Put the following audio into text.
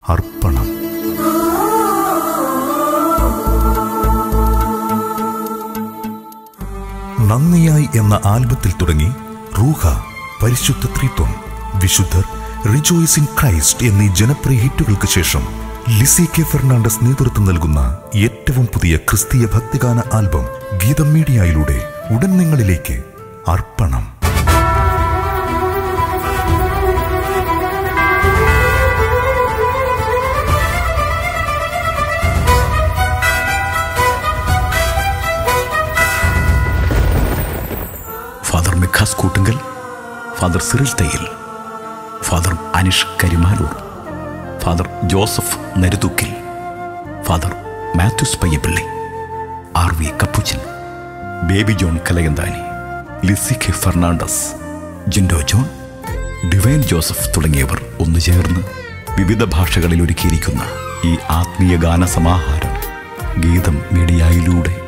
അർപ്പണം നന്ദിയായി എന്ന ആൽബത്തിൽ തുടങ്ങി റൂഹ പരിശുദ്ധ ത്രിത്വം വിശുദ്ധർ റിജോയ്സ് ഇൻ ക്രൈസ്റ്റ് എന്നീ ജനപ്രിയ ഹിറ്റുകൾക്ക് ശേഷം ലിസി കെ ഫെർണാണ്ടസ് നേതൃത്വം നൽകുന്ന ഏറ്റവും പുതിയ ക്രിസ്തീയ ഭക്തിഗാന ആൽബം ഗീതം മീഡിയയിലൂടെ ഉടൻ നിങ്ങളിലേക്ക് അർപ്പണം father Mikhas Koottungal father Cyril Thayyil father Anish Karimaloor father Joseph Naruthukkil father Mathews Payyappilly R V Capuchin Baby John Kalayanthani Lizy K Fernandez Jindo John Divine Joseph തുടങ്ങിയവർ ഒന്നുചേർന്ന് വിവിധ ഭാഷകളിൽ ഒരുക്കിയിരിക്കുന്ന ഈ ആത്മീയ ഗാന സമാഹാരം ഗീതം മീഡിയയിലൂടെ